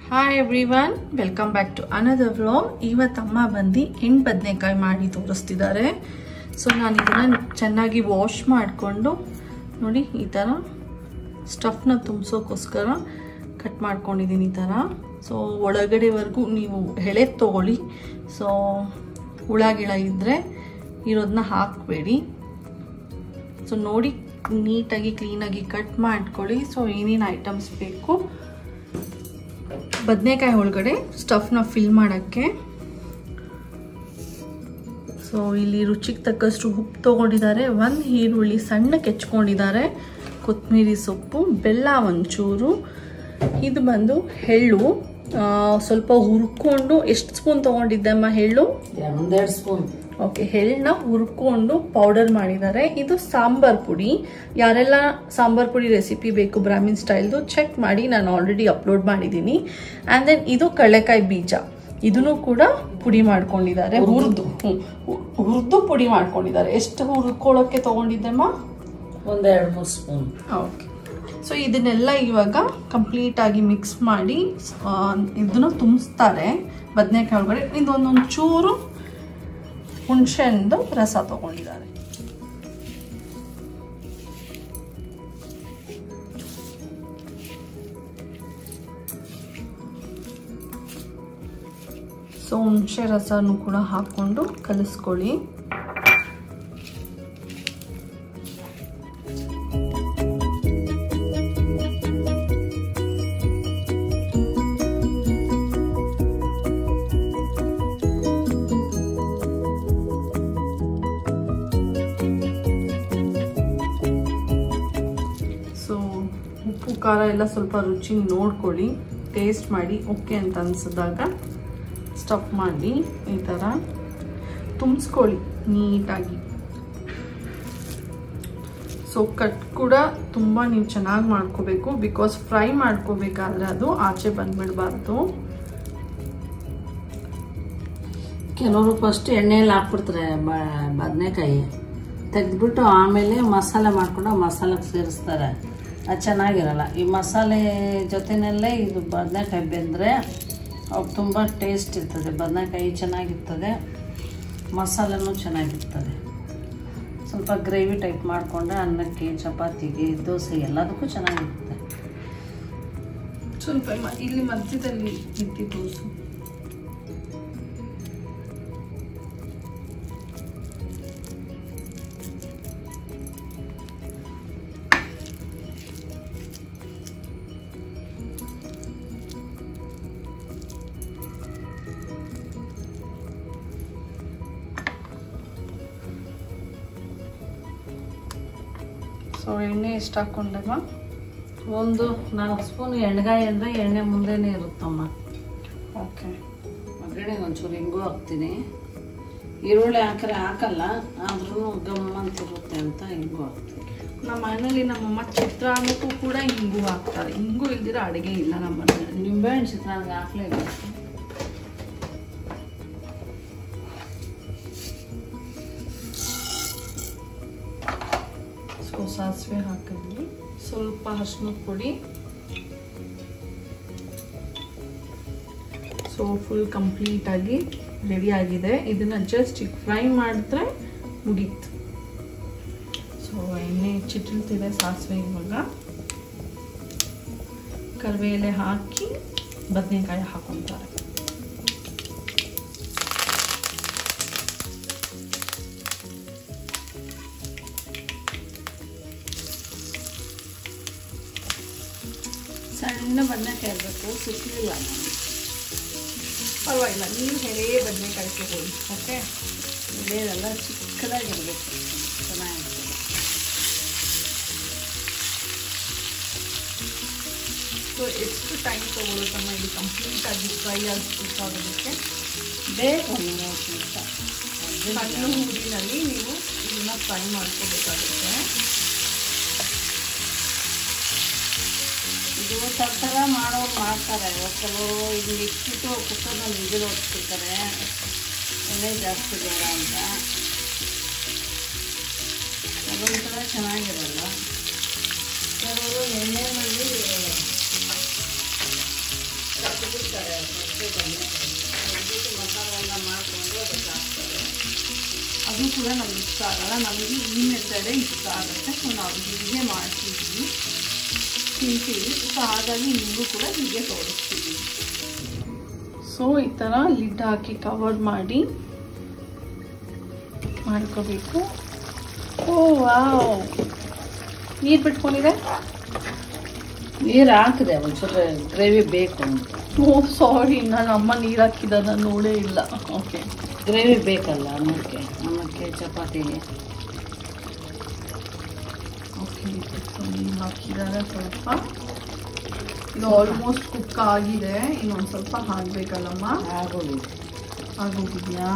hi everyone welcome back to another vlog ಇವತ್ತಮ್ಮ ಬಂದು ಹೆಣ್ಣು ಬದನೆಕಾಯಿ ಮಾಡಿ ತೋರಿಸ್ತಿದ್ದಾರೆ ಸೊ ನಾನು ಇದನ್ನು ಚೆನ್ನಾಗಿ ವಾಶ್ ಮಾಡಿಕೊಂಡು ನೋಡಿ ಈ ಥರ ಸ್ಟಫ್ನ ತುಂಬಿಸೋಕ್ಕೋಸ್ಕರ ಕಟ್ ಮಾಡ್ಕೊಂಡಿದ್ದೀನಿ ಈ ಥರ ಸೊ ಒಳಗಡೆವರೆಗೂ ನೀವು ಎಳೆದು ತೊಗೊಳ್ಳಿ ಸೊ ಹುಳ ಗಿಳ ಇದ್ದರೆ ಇರೋದನ್ನ ಹಾಕಬೇಡಿ ಸೊ ನೋಡಿ ನೀಟಾಗಿ ಕ್ಲೀನಾಗಿ ಕಟ್ ಮಾಡ್ಕೊಳ್ಳಿ ಸೊ ಏನೇನು ಐಟಮ್ಸ್ ಬೇಕು ಬದನೆಕಾಯಿ ಒಳಗಡೆ ಸ್ಟಫ್ನ ಫಿಲ್ ಮಾಡೋಕ್ಕೆ ಸೊ ಇಲ್ಲಿ ರುಚಿಗೆ ತಕ್ಕಷ್ಟು ಉಪ್ಪು ತೊಗೊಂಡಿದ್ದಾರೆ ಒಂದು ಈರುಳ್ಳಿ ಸಣ್ಣಕ್ಕೆ ಹೆಚ್ಕೊಂಡಿದ್ದಾರೆ ಕೊತ್ತಂಬರಿ ಸೊಪ್ಪು ಬೆಲ್ಲ ಒಂಚೂರು ಇದು ಬಂದು ಎಳ್ಳು ಆ, ಸ್ವಲ್ಪ ಹುರ್ಕೊಂಡು ಎಷ್ಟು ಸ್ಪೂನ್ ತೊಗೊಂಡಿದ್ದಮ್ಮ ಎಳ್ಳು ಒಂದೆರಡು ಸ್ಪೂನ್ ಓಕೆ ಎಳ್ಳನ್ನ ಹುರ್ಕೊಂಡು ಪೌಡರ್ ಮಾಡಿದ್ದಾರೆ ಇದು ಸಾಂಬಾರ್ ಪುಡಿ ಯಾರೆಲ್ಲ ಸಾಂಬಾರ್ ಪುಡಿ ರೆಸಿಪಿ ಬೇಕು ಬ್ರಾಹ್ಮಿನ್ ಸ್ಟೈಲ್ದು ಚೆಕ್ ಮಾಡಿ ನಾನು ಆಲ್ರೆಡಿ ಅಪ್ಲೋಡ್ ಮಾಡಿದ್ದೀನಿ ಆ್ಯಂಡ್ ದೆನ್ ಇದು ಕಡಲೆಕಾಯಿ ಬೀಜ ಇದನ್ನು ಕೂಡ ಪುಡಿ ಮಾಡ್ಕೊಂಡಿದ್ದಾರೆ ಹುರಿದು ಹುರಿದು ಪುಡಿ ಮಾಡ್ಕೊಂಡಿದ್ದಾರೆ ಎಷ್ಟು ಹುರ್ಕೊಳ್ಳೋಕ್ಕೆ ತೊಗೊಂಡಿದ್ದೆಮ್ಮ ಒಂದೆರಡು ಮೂರು ಸ್ಪೂನ್ ಓಕೆ ಸೊ ಇದನ್ನೆಲ್ಲ ಇವಾಗ ಕಂಪ್ಲೀಟ್ ಆಗಿ ಮಿಕ್ಸ್ ಮಾಡಿ ಆ, ಇದನ್ನ ತುಂಬಿಸ್ತಾರೆ ಬದನೆಕಾಯಿ ಒಳಗಡೆ ಇದೊಂದೊಂದು ಚೂರು ಹುಣಸೆಹಣ್ಣು ರಸ ತಗೊಂಡಿದ್ದಾರೆ ಸೊ ಹುಣಸೆ ರಸನೂ ಕೂಡ ಹಾಕ್ಕೊಂಡು ಕಲಿಸ್ಕೊಳ್ಳಿ ಸೊ ಉಪ್ಪು ಖಾರ ಎಲ್ಲ ಸ್ವಲ್ಪ ರುಚಿ ನೋಡ್ಕೊಳ್ಳಿ ಟೇಸ್ಟ್ ಮಾಡಿ ಓಕೆ ಅಂತ ಅನ್ಸಿದಾಗ ಸ್ಟಫ್ ಮಾಡಿ ಈ ಥರ ತುಂಬಿಸ್ಕೊಳ್ಳಿ ನೀಟಾಗಿ ಸೊ ಕಟ್ ಕೂಡ ತುಂಬ ನೀವು ಚೆನ್ನಾಗಿ ಮಾಡ್ಕೋಬೇಕು ಬಿಕಾಸ್ ಫ್ರೈ ಮಾಡ್ಕೋಬೇಕಾದ್ರೆ ಅದು ಆಚೆ ಬಂದ್ಬಿಡಬಾರ್ದು ಕೆಲವರು ಫಸ್ಟ್ ಎಣ್ಣೆಯಲ್ಲಿ ಹಾಕ್ಬಿಡ್ತಾರೆ ಬದನೆಕಾಯಿ ತೆಗೆದ್ಬಿಟ್ಟು ಆಮೇಲೆ ಮಸಾಲೆ ಮಾಡ್ಕೊಂಡು ಆ ಮಸಾಲೆಗೆ ಸೇರಿಸ್ತಾರೆ ಅದು ಚೆನ್ನಾಗಿರಲ್ಲ ಈ ಮಸಾಲೆ ಜೊತೆನಲ್ಲೇ ಇದು ಬದನೆಕಾಯಿ ಬೆಂದರೆ ಅವ್ರು ತುಂಬ ಟೇಸ್ಟ್ ಇರ್ತದೆ ಬದನೆಕಾಯಿ ಚೆನ್ನಾಗಿರ್ತದೆ ಮಸಾಲೆನೂ ಚೆನ್ನಾಗಿರ್ತದೆ ಸ್ವಲ್ಪ ಗ್ರೇವಿ ಟೈಪ್ ಮಾಡಿಕೊಂಡ್ರೆ ಅನ್ನಕ್ಕೆ ಚಪಾತಿಗೆ ದೋಸೆ ಎಲ್ಲದಕ್ಕೂ ಚೆನ್ನಾಗಿರುತ್ತೆ ಸ್ವಲ್ಪ ಮ- ಇಲ್ಲಿ ಮಧ್ಯದಲ್ಲಿ ಇದ್ದಿದ್ದು ಸೊ ಎಣ್ಣೆ ಎಷ್ಟು ಹಾಕ್ಕೊಂಡಮ್ಮ ಒಂದು ನಾಲ್ಕು ಸ್ಪೂನ್ ಎಣ್ಣೆಗಾಯಿ ಅಂದರೆ ಎಣ್ಣೆ ಮುಂದೆನೇ ಇರುತ್ತಮ್ಮ ಓಕೆ ಒಗ್ಗರಣೆ ಒಂಚೂರು ಹಿಂಗೂ ಹಾಕ್ತೀನಿ ಈರುಳ್ಳಿ ಹಾಕಿದ್ರೆ ಹಾಕಲ್ಲ ಆದ್ರೂ ಗಮ್ ಅಂತ ಇರುತ್ತೆ ಅಂತ ಹಿಂಗೂ ಹಾಕ್ತೀನಿ ನಮ್ಮ ಮನೇಲಿ ನಮ್ಮಮ್ಮ ಚಿತ್ರಾನ್ನಕ್ಕೂ ಕೂಡ ಹಿಂಗು ಹಾಕ್ತಾರೆ ಹಿಂಗು ಇಲ್ದಿರ ಅಡುಗೆ ಇಲ್ಲ ನಮ್ಮ ಮನೆಯಲ್ಲಿ ನಿಂಬೆಹಣ್ಣು ಚಿತ್ರಾನ್ಗೆ ಹಾಕ್ಲೇಬೇಕು ಸೊ ಸಾಸಿವೆ ಹಾಕಿದ್ವಿ ಸ್ವಲ್ಪ ಅರ್ಶಿನದ ಪುಡಿ ಸೊ ಫುಲ್ ಕಂಪ್ಲೀಟ್ ಆಗಿ ರೆಡಿ ಆಗಿದೆ ಇದನ್ನ ಜಸ್ಟ್ ಈಗ ಫ್ರೈ ಮಾಡಿದ್ರೆ ಮುಗೀತು ಸೊ ಎಣ್ಣೆ ಚಿಟ್ಟಿರ್ತಿದೆ ಸಾಸಿವೆ ಇವಾಗ ಕರಿವೆ ಎಲೆ ಹಾಕಿ ಬದನೆಕಾಯಿ ಹಾಕೊತಾರೆ ಸಣ್ಣ ಬದನೆಕಾಯಿ ಇರಬೇಕು ಸಿಕ್ಕಲಿಲ್ಲ ನಾನು ಪರವಾಗಿಲ್ಲ ನೀವು ಹೆರೇ ಬದನೆಕಾಯಿ ತಗೊಳ್ಳಿ ಓಕೆ ಇದೇನೆಲ್ಲ ಚಿಕ್ಕದಾಗಿರ್ಬೇಕು ಚೆನ್ನಾಗಿರ್ತದೆ ಸೊ ಎಷ್ಟು ಟೈಮ್ ತಗೊಳುತ್ತಮ್ಮ ಇದು ಕಂಪ್ಲೀಟ್ ಆಗಿ ಫ್ರೈ ಆಗಿಬಿಟ್ಟಾಗೋದಕ್ಕೆ ಬೇಕು ಒಂದು ಮೂರು ನಿಮಿಷ ಸಣ್ಣ ಊರಿನಲ್ಲಿ ನೀವು ಇದನ್ನ ಫ್ರೈ ಮಾಡ್ಕೋಬೇಕಾಗುತ್ತೆ ಇದು ಥರ ಮಾಡೋರು ಮಾಡ್ತಾರೆ ಕೆಲವರು ಇದು ಇಟ್ಬಿಟ್ಟು ಕುಕ್ಕರ್ನಲ್ಲಿ ವಿಜಿಲ್ ಹೊಡ್ಸ್ಬಿಡ್ತಾರೆ ಎಣ್ಣೆ ಜಾಸ್ತಿ ಬೇಡ ಅಂತ ಅದೊಂಥರ ಚೆನ್ನಾಗಿರಲ್ಲ ಕೆಲವರು ಎಣ್ಣೆನಲ್ಲಿ ಕಪ್ಪು ತೆಗಿತಾರೆ ಫಸ್ಟು ಬದನೆಕಾಯಿ ತೆಗ್ದ್ಬಿಟ್ಟು ಮಸಾಲೆ ಎಲ್ಲ ಮಾಡಿಕೊಂಡು ಅದಕ್ಕೆ ಹಾಕ್ತಾರೆ ಅದು ಕೂಡ ನಮ್ಗೆ ಇಷ್ಟ ಆಗಲ್ಲ ನಮಗೆ ಈ ಮೆಥಡೇ ಇಷ್ಟ ಆಗುತ್ತೆ ಸೊ ನಾವು ಹೀಗೆ ಮಾಡ್ತಿದ್ವಿ ತಿಂತೀವಿ ಸೊ ಹಾಗಾಗಿ ನಿಮಗೂ ಕೂಡ ಹೀಗೆ ತೋರಿಸ್ತೀವಿ ಸೊ ಈ ಥರ ಲಿಡ್ ಹಾಕಿ ಕವರ್ ಮಾಡಿ ಮಾಡ್ಕೋಬೇಕು ಓ ವಾವ್ ನೀರು ಬಿಟ್ಕೊಂಡಿದೆ ನೀರು ಹಾಕಿದೆ ಒಂಚೂರು ಗ್ರೇವಿ ಬೇಕು ಅಂತ ಓ ಸಾರಿ ನಾನು ಅಮ್ಮ ನೀರು ಹಾಕಿದ್ದನ್ನ ನೋಡೇ ಇಲ್ಲ ಓಕೆ ಗ್ರೇವಿ ಬೇಕಲ್ಲ ಅನ್ನಕ್ಕೆ ಅನ್ನಕ್ಕೆ ಚಪಾತಿಗೆ ಓಕೆ ನೀರು ಹಾಕಿದ್ದಾರೆ ಸ್ವಲ್ಪ ಇದು ಆಲ್ಮೋಸ್ಟ್ ಕುಕ್ ಆಗಿದೆ ಇನ್ನೊಂದು ಸ್ವಲ್ಪ ಹಾಕ್ಬೇಕಲ್ಲಮ್ಮ ಆಗೋದು ಆಗೋಗಿದೆಯಾ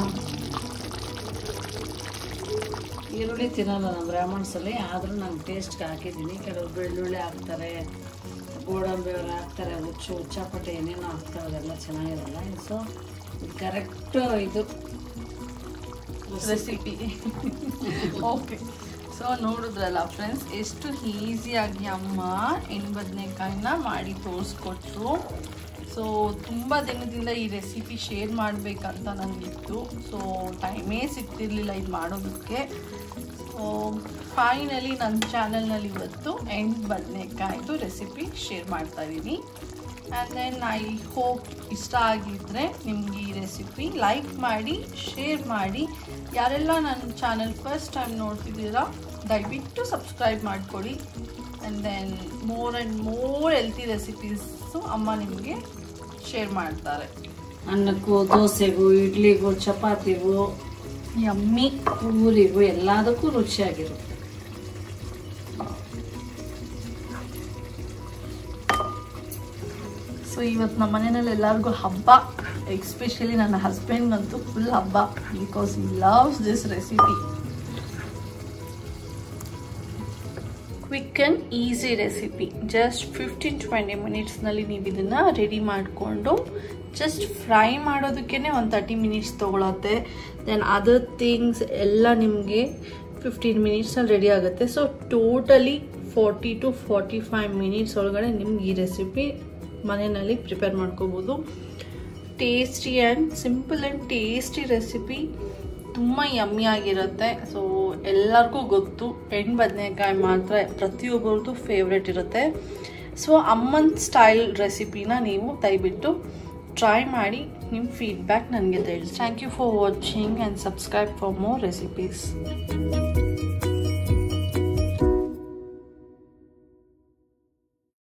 ಈರುಳ್ಳಿ ತಿನ್ನಲ್ಲ ನಮ್ಮ ಬ್ರಾಹ್ಮಣ್ಸಲ್ಲಿ ಆದರೂ ನಂಗೆ ಟೇಸ್ಟ್ಗೆ ಹಾಕಿದ್ದೀನಿ ಕೆಲವರು ಬೆಳ್ಳುಳ್ಳಿ ಹಾಕ್ತಾರೆ ಗೋಡಂಬಿ ಅವ್ರು ಹಾಕ್ತಾರೆ ಹುಚ್ಚು ಹುಚ್ಚಾಪಟ್ಟೆ ಏನೇನೋ ಹಾಕ್ತಾರೆ ಅದೆಲ್ಲ ಚೆನ್ನಾಗಿರಲ್ಲ ಸೊ ಇದು ಕರೆಕ್ಟ್ ಇದು ರೆಸಿಪಿ ಓಕೆ ಸೊ ನೋಡಿದ್ರಲ್ಲ ಫ್ರೆಂಡ್ಸ್ ಎಷ್ಟು ಈಸಿಯಾಗಿ ಅಮ್ಮ ಎಣ್ಣೆ ಬದನೆಕಾಯಿನ ಮಾಡಿ ತೋರಿಸ್ಕೊಟ್ರು ಸೊ ತುಂಬ ದಿನದಿಂದ ಈ ರೆಸಿಪಿ ಶೇರ್ ಮಾಡಬೇಕಂತ ನನಗಿತ್ತು ಸೊ ಟೈಮೇ ಸಿಗ್ತಿರ್ಲಿಲ್ಲ ಇದು ಮಾಡೋದಕ್ಕೆ ಸೊ ಫೈನಲಿ ನನ್ನ ಚಾನಲ್ನಲ್ಲಿ ಇವತ್ತು ಎಂಟು ಬದನೆಕಾಯ್ದು ರೆಸಿಪಿ ಶೇರ್ ಮಾಡ್ತಾ ಇದ್ದೀನಿ ಆ್ಯಂಡ್ ದೆನ್ ಐ ಹೋಪ್ ಇಷ್ಟ ಆಗಿದ್ದರೆ ನಿಮ್ಗೆ ಈ ರೆಸಿಪಿ ಲೈಕ್ ಮಾಡಿ ಶೇರ್ ಮಾಡಿ ಯಾರೆಲ್ಲ ನನ್ನ ಚಾನಲ್ ಫಸ್ಟ್ ಟೈಮ್ ನೋಡ್ತಿದ್ದೀರಾ ದಯವಿಟ್ಟು ಸಬ್ಸ್ಕ್ರೈಬ್ ಮಾಡ್ಕೊಳ್ಳಿ and then more and more healthy recipes ಅಮ್ಮ ನಿಮಗೆ ಶೇರ್ ಮಾಡ್ತಾರೆ ಅನ್ನಕ್ಕೂ ದೋಸೆಗೂ ಇಡ್ಲಿಗೂ ಚಪಾತಿಗೂ ಯಮ್ಮಿ ಪೂರಿಗೂ ಎಲ್ಲದಕ್ಕೂ ರುಚಿಯಾಗಿರುತ್ತೆ ಸೊ ಇವತ್ತು ನಮ್ಮ ಮನೆಯಲ್ಲಿ ಎಲ್ಲರಿಗೂ ಹಬ್ಬ ಎಕ್ಸ್ಪೆಷಲಿ ನನ್ನ ಹಸ್ಬೆಂಡ್ಗಂತೂ ಫುಲ್ ಹಬ್ಬ because he loves this recipe quick and easy recipe just fifteen twenty ಮಿನಿಟ್ಸ್ನಲ್ಲಿ ನೀವು ಇದನ್ನು ರೆಡಿ ಮಾಡಿಕೊಂಡು ಜಸ್ಟ್ ಫ್ರೈ ಮಾಡೋದಕ್ಕೇ ಒಂದು ತರ್ಟಿ ಮಿನಿಟ್ಸ್ ತೊಗೊಳತ್ತೆ ದೆನ್ ಅದರ್ ಥಿಂಗ್ಸ್ ಎಲ್ಲ ನಿಮಗೆ ಫಿಫ್ಟೀನ್ ಮಿನಿಟ್ಸಲ್ಲಿ ರೆಡಿ ಆಗುತ್ತೆ so totally forty to forty five minutes ಒಳಗಡೆ ನಿಮ್ಗೆ ಈ ರೆಸಿಪಿ ಮನೆಯಲ್ಲಿ ಪ್ರಿಪೇರ್ ಮಾಡ್ಕೋಬೋದು tasty and simple and tasty recipe ತುಂಬ ಯಮ್ಮಿ ಆಗಿರುತ್ತೆ ಸೊ ಎಲ್ಲರಿಗೂ ಗೊತ್ತು ಎಣ್ಣೆ ಬದನೆಕಾಯಿ ಮಾತ್ರ ಪ್ರತಿಯೊಬ್ಬರದ್ದು ಫೇವ್ರೆಟ್ ಇರುತ್ತೆ ಸೊ ಅಮ್ಮನ ಸ್ಟೈಲ್ ರೆಸಿಪಿನ ನೀವು ದಯವಿಟ್ಟು ಟ್ರೈ ಮಾಡಿ ನಿಮ್ಮ ಫೀಡ್ಬ್ಯಾಕ್ ನನಗೆ ತಿಳಿಸಿ thank you for watching and subscribe for more recipes